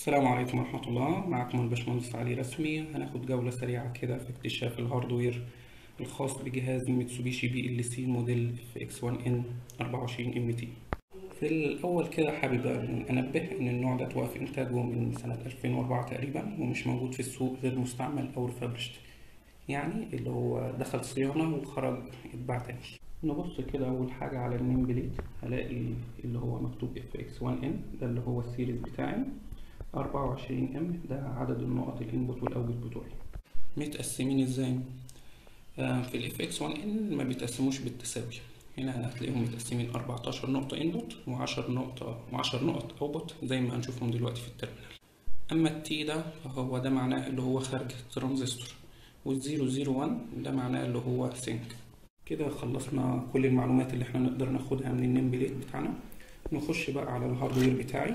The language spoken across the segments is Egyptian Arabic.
السلام عليكم ورحمة الله معكم الباشمهندس علي رسمي هناخد جولة سريعة كده في اكتشاف الهاردوير الخاص بجهاز ميتسوبيشي بي ال سي موديل اف اكس 1 ان 24 ام تي في الأول كده حابب أنبه إن النوع ده توقف إنتاجه من سنة 2004 تقريبا ومش موجود في السوق غير مستعمل أو ريفربشت يعني اللي هو دخل صيانة وخرج اتباع تاني نبص كده أول حاجة على النيم بليت هلاقي اللي هو مكتوب اف اكس 1 ان ده اللي هو السيريز بتاعي 24 ام ده عدد النقط الانبوت والاوتبوت بتوعي متقسمين ازاي آه في الاف اكس 1 ان ما بيتقسموش بالتساوي هنا هتلاقيهم متقسمين 14 نقطة انبوت و10 نقطة و10 نقط اوتبوت زي ما هنشوفهم دلوقتي في التيرمينال اما التي ده فهو ده معناه اللي هو خارج ترانزستور والزيرو زيرو 1 ده معناه اللي هو سينك كده خلصنا كل المعلومات اللي احنا نقدر ناخدها من النيم بليت بتاعنا نخش بقى على الهاردوير بتاعي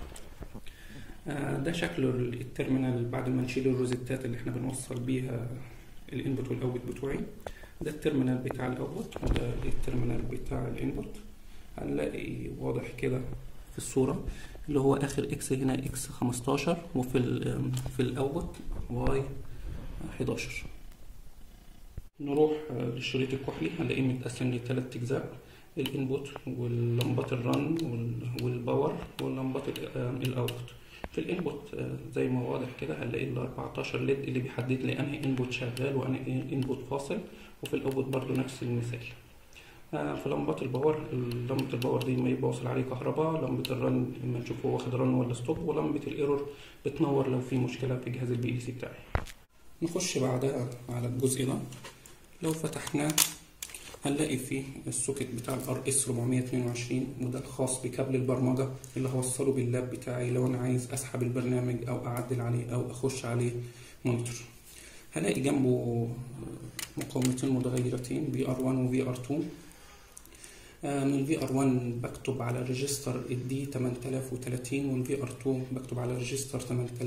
ده شكل التيرمينال بعد ما نشيل الروزيتات اللي احنا بنوصل بيها الانبوت والاوتبوت بتوعي ده التيرمينال بتاع الاوتبوت وده التيرمينال بتاع الانبوت هنلاقي واضح كده في الصورة اللي هو اخر اكس هنا اكس 15 وفي ال في الاوتبوت واي 11 نروح للشريط الكحلي هنلاقيه متقسم لثلاث اجزاء الانبوت واللمبات الرن والباور واللمبات الاوتبوت في الانبوت زي ما واضح كده هنلاقي ال 14 ليد اللي بيحدد لي انهي انبوت شغال وانهي انبوت فاصل وفي الاوتبوت برضو نفس المثال في لمبات الباور لمبة الباور دي ما يبقى واصل عليه كهرباء لمبة الرن اما نشوف هو واخد رن ولا ستوب ولمبة الايرور بتنور لو في مشكلة في جهاز البي ال سي بتاعي نخش بعدها على الجزء ده لو فتحناه هنلاقي فيه السوكت بتاع الار اس 422 وده الخاص بكابل البرمجة اللي هوصله باللاب بتاعي لو انا عايز اسحب البرنامج او اعدل عليه او اخش عليه مونيتور هلاقي جنبه مقاومتين متغيرتين في ار 1 وفي ار 2 من الفي ار 1 بكتب على ريجستر الدي 8030 والفي ار 2 بكتب على ريجستر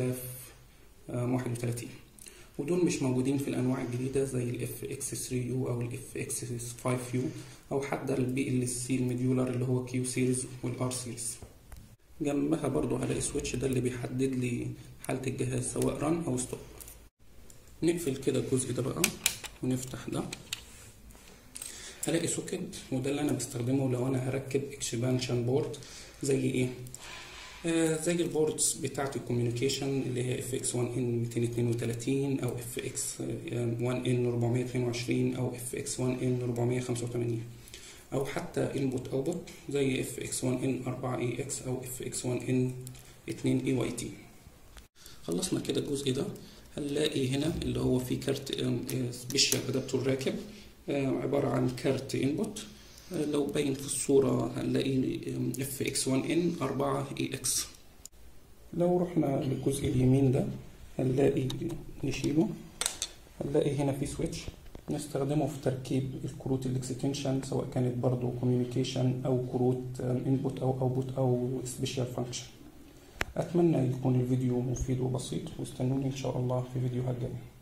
8031 ودول مش موجودين في الانواع الجديده زي الاف اكس 3 يو او الاف اكس 5 يو او حتى البي ال سي المديولر اللي هو كيو سيريز والار سيريز جنبها برضو هلاقي سويتش ده اللي بيحدد لي حاله الجهاز سواء ران او ستوب نقفل كده الجزء ده بقى ونفتح ده هلاقي سوكت وده اللي انا بستخدمه لو انا هركب اكسبانشن بورد زي ايه آه زي البوردز بتاعة الكوميونيكيشن اللي هي اف اكس 1 ان 232 او اف اكس 1 ان 422 او اف اكس 1 ان 485 او حتى انبوت اوتبوت زي اف اكس 1 ان 4 اي اكس او اف اكس 1 ان 2 اي واي تي خلصنا كده الجزء ده هنلاقي هنا اللي هو في كارت سبيشال ادابتور راكب آه عبارة عن كارت انبوت لو باين في الصورة هنلاقي اف اكس 1 ان 4 اي اكس لو رحنا للجزء اليمين ده هنلاقي نشيله هنلاقي هنا في سويتش نستخدمه في تركيب الكروت الاكستنشن سواء كانت برضو كوميونيكيشن او كروت انبوت او اوتبوت او سبيشال فانكشن اتمنى يكون الفيديو مفيد وبسيط واستنوني ان شاء الله في فيديوهات جايه